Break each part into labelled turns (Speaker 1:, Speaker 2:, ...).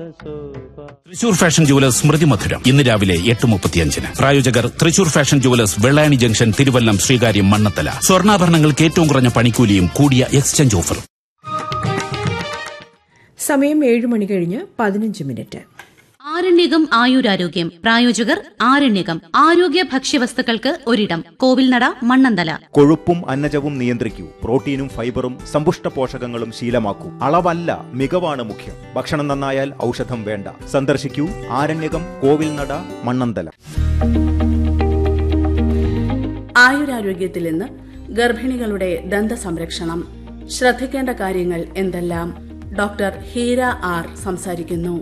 Speaker 1: Thrissur fashion jewellers സ്മൃതി മധുരം ഇന്ന് രാവിലെ എട്ട് മുപ്പത്തിയഞ്ചിന് പ്രായോജകർ Thrissur fashion jewellers Vellayani junction Thiruvallam Sreekaryam Mannanthala സ്വർണ്ണാഭരണങ്ങൾക്ക് ഏറ്റവും കുറഞ്ഞ പണിക്കൂലിയും കൂടിയ എക്സ്ചേഞ്ച് ഓഫറും
Speaker 2: സമയം ഏഴ് മണി കഴിഞ്ഞ് പതിനഞ്ച് മിനിറ്റ്
Speaker 3: ആരണ്യകം ആയുരാരോഗ്യം പ്രായോജകർ ആരണ്യകം ആരോഗ്യ ഭക്ഷ്യവസ്തുക്കൾക്ക് ഒരിടം കോവിൽനട മണ്ണന്തല
Speaker 4: കൊഴുപ്പും അന്നജവും നിയന്ത്രിക്കൂ പ്രോട്ടീനും ഫൈബറും സമ്പുഷ്ട പോഷകങ്ങളും ശീലമാക്കൂ അളവല്ല മികവാണ് മുഖ്യം ഭക്ഷണം നന്നായാൽ ഔഷധം വേണ്ട സന്ദർശിക്കൂ ആരണ്യകം കോവിൽനട മണ്ണന്തല
Speaker 5: ആയുരാരോഗ്യത്തിൽ ഇന്ന് ഗർഭിണികളുടെ ദന്ത സംരക്ഷണം ശ്രദ്ധിക്കേണ്ട കാര്യങ്ങൾ എന്തെല്ലാം ഡോക്ടർ ഹീര ആർ സംസാരിക്കുന്നു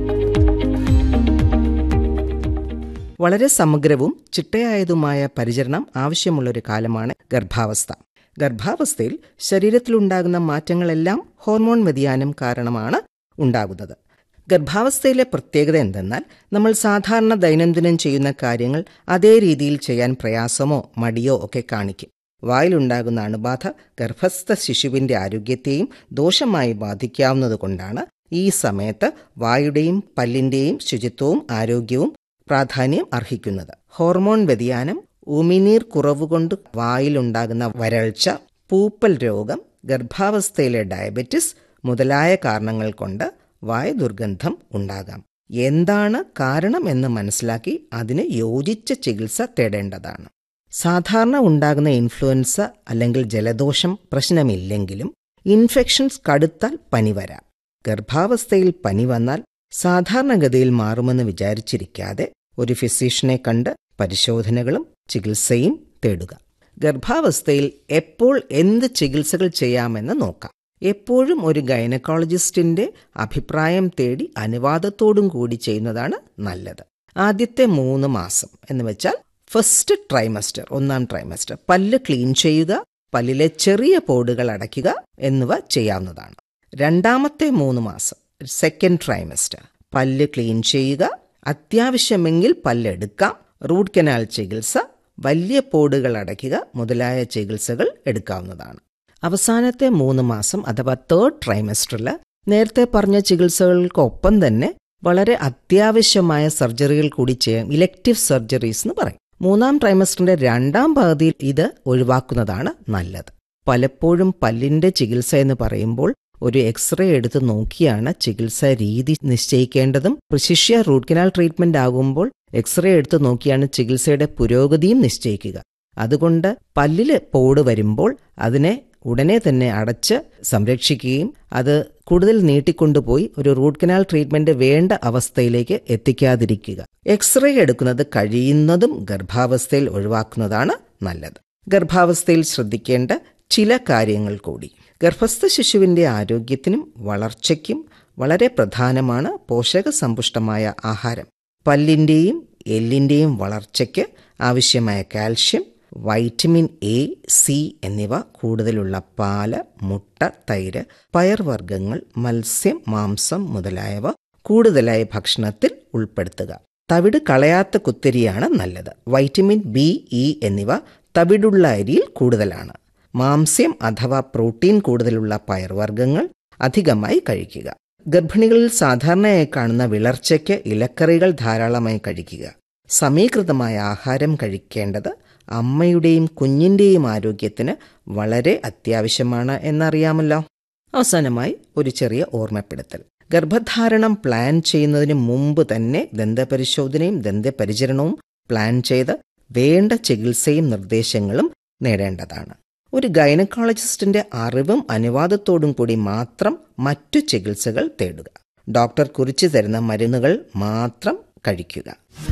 Speaker 6: വളരെ സമഗ്രവും ചിട്ടയായതുമായ പരിചരണം ആവശ്യമുള്ളൊരു കാലമാണ് ഗർഭാവസ്ഥ ഗർഭാവസ്ഥയിൽ ശരീരത്തിലുണ്ടാകുന്ന മാറ്റങ്ങളെല്ലാം ഹോർമോൺ വ്യതിയാനം കാരണമാണ് ഉണ്ടാകുന്നത് ഗർഭാവസ്ഥയിലെ പ്രത്യേകത എന്തെന്നാൽ നമ്മൾ സാധാരണ ദൈനംദിനം ചെയ്യുന്ന കാര്യങ്ങൾ അതേ രീതിയിൽ ചെയ്യാൻ പ്രയാസമോ മടിയോ ഒക്കെ കാണിക്കും വായിലുണ്ടാകുന്ന അണുബാധ ഗർഭസ്ഥ ശിശുവിന്റെ ആരോഗ്യത്തെയും ദോഷമായി ബാധിക്കാവുന്നതുകൊണ്ടാണ് ഈ സമയത്ത് വായുടെയും പല്ലിന്റെയും ശുചിത്വവും ആരോഗ്യവും പ്രാധാന്യം അർഹിക്കുന്നത് ഹോർമോൺ വ്യതിയാനം ഉമിനീർ കുറവുകൊണ്ട് വായിലുണ്ടാകുന്ന വരൾച്ച പൂപ്പൽ രോഗം ഗർഭാവസ്ഥയിലെ ഡയബറ്റിസ് മുതലായ കാരണങ്ങൾ കൊണ്ട് വായ ദുർഗന്ധം ഉണ്ടാകാം എന്താണ് കാരണം എന്ന് മനസ്സിലാക്കി അതിന് യോജിച്ച ചികിത്സ തേടേണ്ടതാണ് സാധാരണ ഉണ്ടാകുന്ന ഇൻഫ്ലുവൻസ അല്ലെങ്കിൽ ജലദോഷം പ്രശ്നമില്ലെങ്കിലും ഇൻഫെക്ഷൻസ് കടുത്താൽ പനി വരാം ഗർഭാവസ്ഥയിൽ പനി വന്നാൽ സാധാരണഗതിയിൽ മാറുമെന്ന് വിചാരിച്ചിരിക്കാതെ ഒരു ഫിസിഷ്യനെ കണ്ട് പരിശോധനകളും ചികിത്സയും തേടുക ഗർഭാവസ്ഥയിൽ എപ്പോൾ എന്ത് ചികിത്സകൾ ചെയ്യാമെന്ന് നോക്കാം എപ്പോഴും ഒരു ഗൈനക്കോളജിസ്റ്റിന്റെ അഭിപ്രായം തേടി അനുവാദത്തോടും കൂടി ചെയ്യുന്നതാണ് നല്ലത് ആദ്യത്തെ മൂന്ന് മാസം എന്ന് വെച്ചാൽ ഫസ്റ്റ് ട്രൈമസ്റ്റർ ഒന്നാം ട്രൈമസ്റ്റർ പല്ല് ക്ലീൻ ചെയ്യുക പല്ലിലെ ചെറിയ പോടുകൾ അടയ്ക്കുക എന്നിവ ചെയ്യാവുന്നതാണ് രണ്ടാമത്തെ മൂന്ന് മാസം സെക്കൻഡ് ട്രൈമസ്റ്റർ പല്ല് ക്ലീൻ ചെയ്യുക അത്യാവശ്യമെങ്കിൽ പല്ലെടുക്കാം റൂട്ട് കനാൽ ചികിത്സ വലിയ പോടുകൾ അടയ്ക്കുക മുതലായ ചികിത്സകൾ എടുക്കാവുന്നതാണ് അവസാനത്തെ മൂന്ന് മാസം അഥവാ തേർഡ് ട്രൈമസ്റ്ററിൽ നേരത്തെ പറഞ്ഞ ചികിത്സകൾക്കൊപ്പം തന്നെ വളരെ അത്യാവശ്യമായ സർജറികൾ കൂടി ചെയ്യാം ഇലക്റ്റീവ് സർജറീസ് എന്ന് പറയും മൂന്നാം ട്രൈമസ്റ്ററിന്റെ രണ്ടാം പകുതിയിൽ ഇത് ഒഴിവാക്കുന്നതാണ് നല്ലത് പലപ്പോഴും പല്ലിന്റെ ചികിത്സ എന്ന് പറയുമ്പോൾ ഒരു എക്സ്റേ എടുത്ത് നോക്കിയാണ് ചികിത്സാ രീതി നിശ്ചയിക്കേണ്ടതും പ്രശിഷ്യ റൂട്ട് കനാൽ ട്രീറ്റ്മെന്റ് ആകുമ്പോൾ എക്സ്റേ എടുത്ത് നോക്കിയാണ് ചികിത്സയുടെ പുരോഗതിയും നിശ്ചയിക്കുക അതുകൊണ്ട് പല്ലില് പോട് വരുമ്പോൾ അതിനെ ഉടനെ തന്നെ അടച്ച് സംരക്ഷിക്കുകയും അത് കൂടുതൽ നീട്ടിക്കൊണ്ടുപോയി ഒരു റൂട്ട് കനാൽ ട്രീറ്റ്മെന്റ് വേണ്ട അവസ്ഥയിലേക്ക് എത്തിക്കാതിരിക്കുക എക്സ്റേ എടുക്കുന്നത് കഴിയുന്നതും ഗർഭാവസ്ഥയിൽ ഒഴിവാക്കുന്നതാണ് നല്ലത് ഗർഭാവസ്ഥയിൽ ശ്രദ്ധിക്കേണ്ട ചില കാര്യങ്ങൾ കൂടി ഗർഭസ്ഥ ശിശുവിന്റെ ആരോഗ്യത്തിനും വളർച്ചയ്ക്കും വളരെ പ്രധാനമാണ് പോഷകസമ്പുഷ്ടമായ ആഹാരം പല്ലിന്റെയും എല്ലിന്റെയും വളർച്ചയ്ക്ക് ആവശ്യമായ കാൽഷ്യം വൈറ്റമിൻ എ സി എന്നിവ കൂടുതലുള്ള പാല് മുട്ട തൈര് പയർവർഗ്ഗങ്ങൾ മത്സ്യം മാംസം മുതലായവ കൂടുതലായി ഭക്ഷണത്തിൽ ഉൾപ്പെടുത്തുക തവിട് കളയാത്ത കുത്തരിയാണ് നല്ലത് വൈറ്റമിൻ ബി ഇ എന്നിവ തവിടുള്ള അരിയിൽ കൂടുതലാണ് മാംസ്യം അഥവാ പ്രോട്ടീൻ കൂടുതലുള്ള പയർവർഗ്ഗങ്ങൾ അധികമായി കഴിക്കുക ഗർഭിണികളിൽ സാധാരണയായി കാണുന്ന വിളർച്ചയ്ക്ക് ഇലക്കറികൾ ധാരാളമായി കഴിക്കുക സമീകൃതമായ ആഹാരം കഴിക്കേണ്ടത് അമ്മയുടെയും കുഞ്ഞിന്റെയും ആരോഗ്യത്തിന് വളരെ അത്യാവശ്യമാണ് എന്നറിയാമല്ലോ അവസാനമായി ഒരു ചെറിയ ഓർമ്മപ്പെടുത്തൽ ഗർഭധാരണം പ്ലാൻ ചെയ്യുന്നതിന് മുമ്പ് തന്നെ ദന്തപരിശോധനയും ദന്തപരിചരണവും പ്ലാൻ ചെയ്ത് വേണ്ട ചികിത്സയും നിർദ്ദേശങ്ങളും നേടേണ്ടതാണ് ഒരു ഗൈനക്കോളജിസ്റ്റിന്റെ അറിവും അനുവാദത്തോടും കൂടി മാത്രം മറ്റു ചികിത്സകൾ തേടുക ഡോക്ടർ കുറിച്ചു തരുന്ന മരുന്നുകൾ മാത്രം കഴിക്കുക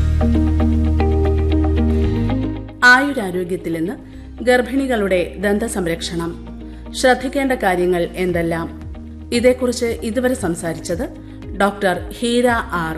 Speaker 5: ആയുരാരോഗ്യത്തിൽ ഇന്ന് ഗർഭിണികളുടെ ദന്ത സംരക്ഷണം ശ്രദ്ധിക്കേണ്ട കാര്യങ്ങൾ എന്തെല്ലാം ഇതേക്കുറിച്ച് ഇതുവരെ സംസാരിച്ചത് ഡോക്ടർ ഹീര ആർ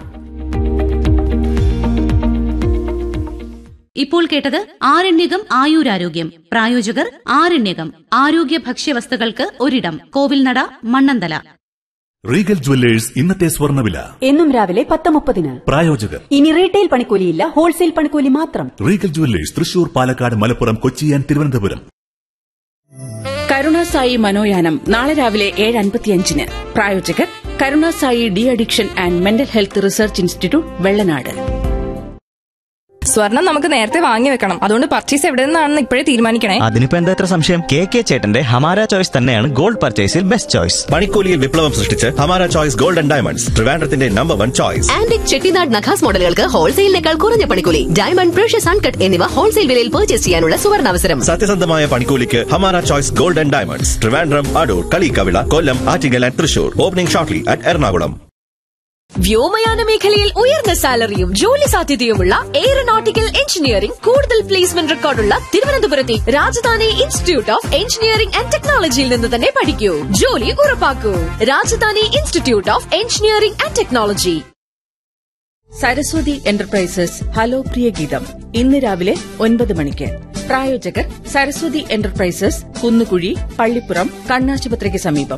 Speaker 3: ഇപ്പോൾ കേട്ടത് ആരണ്യകം ആയുരാരോഗ്യം പ്രായോജകർ ആരണ്യകം ആരോഗ്യ ഭക്ഷ്യവസ്തുക്കൾക്ക് ഒരിടം കോവിൽനട മണ്ണന്തല
Speaker 7: റീഗൽ ജുവല്ലേഴ്സ് ഇന്നത്തെ സ്വർണ്ണവില
Speaker 8: എന്നും രാവിലെ പത്ത് മുപ്പതിന്
Speaker 7: പ്രായോജകർ
Speaker 8: ഇനി റീറ്റെയിൽ പണിക്കൂലിയില്ല ഹോൾസെയിൽ പണിക്കൂലി മാത്രം
Speaker 7: Regal jewellers Thrissur Palakkad Malappuram Kochi and Thiruvananthapuram
Speaker 9: Karunasai മനോയാനം നാളെ രാവിലെ ഏഴ് അൻപത്തിയഞ്ചിന് പ്രായോജകർ Karunasai D addiction and mental health research institute Vellanad
Speaker 10: സ്വർണം നമുക്ക് നേരത്തെ വാങ്ങി വെക്കണം അതുകൊണ്ട് പർച്ചേസ് എവിടെ നിന്നാണെന്ന് ഇപ്പോഴേ തീരുമാനിക്കണേ
Speaker 11: അതിനിപ്പോ എന്താ ഇത്ര സംശയം കെ കെ ചേട്ടന്റെ ഹമാര ചോയ്സ് തന്നെയാണ് ഗോൾഡ് പർച്ചേസിൽ ബെസ്റ്റ് ചോയ്സ്
Speaker 12: പണിക്കൂലിയിൽ വിപ്ലവം സൃഷ്ടിച്ച് Hamara choice gold and diamonds ട്രിവാൻഡ്രത്തിന്റെ number one choice
Speaker 13: antique Chettinad നഖാസ് മോഡലുകൾക്ക് ഹോൾസെയിലിനേക്കാൾ കുറഞ്ഞ പണിക്കൂലി ഡയമണ്ട് പ്രഷ്യസ് അൺകട്ട് എന്നിവ ഹോൾസെയിൽ വിലയിൽ പർച്ചേസ് ചെയ്യാനുള്ള സുവർണാവസരം
Speaker 12: സത്യസന്ധമായ പണിക്കൂലിക്ക് Hamara choice gold and diamonds Trivandrum Adoor Kaliyikkavila Kollam Attingal and Thrissur opening shortly at Ernakulam
Speaker 13: വ്യോമയാന മേഖലയിൽ ഉയർന്ന സാലറിയും ജോലി സാധ്യതയുമുള്ള എയറോനോട്ടിക്കൽ എഞ്ചിനീയറിംഗ് കൂടുതൽ പ്ലേസ്മെന്റ് റെക്കോർഡുള്ള തിരുവനന്തപുരത്തെ Rajadhani institute of engineering and ടെക്നോളജിയിൽ നിന്ന് തന്നെ പഠിക്കൂ ജോലി ഉറപ്പാക്കൂ Rajdhani institute of engineering and technology
Speaker 9: Saraswathi enterprises hello പ്രിയ ഗീതം ഇന്ന് രാവിലെ ഒൻപത് മണിക്ക് പ്രായോജകർ സരസ്വതി എന്റർപ്രൈസസ് കുന്നുകുഴി പള്ളിപ്പുറം കണ്ണാശുപത്രിക്ക് സമീപം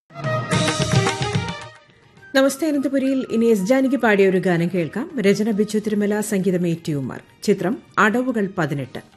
Speaker 2: നമസ്തേ അനന്തപുരിയിൽ ഇനി എസ് ജാനിക്ക് പാടിയ ഒരു ഗാനം കേൾക്കാം രചന ബിച്ചു തിരുമല സംഗീതം ഏറ്റിയുമാർ ചിത്രം അടവുകൾ പതിനെട്ട്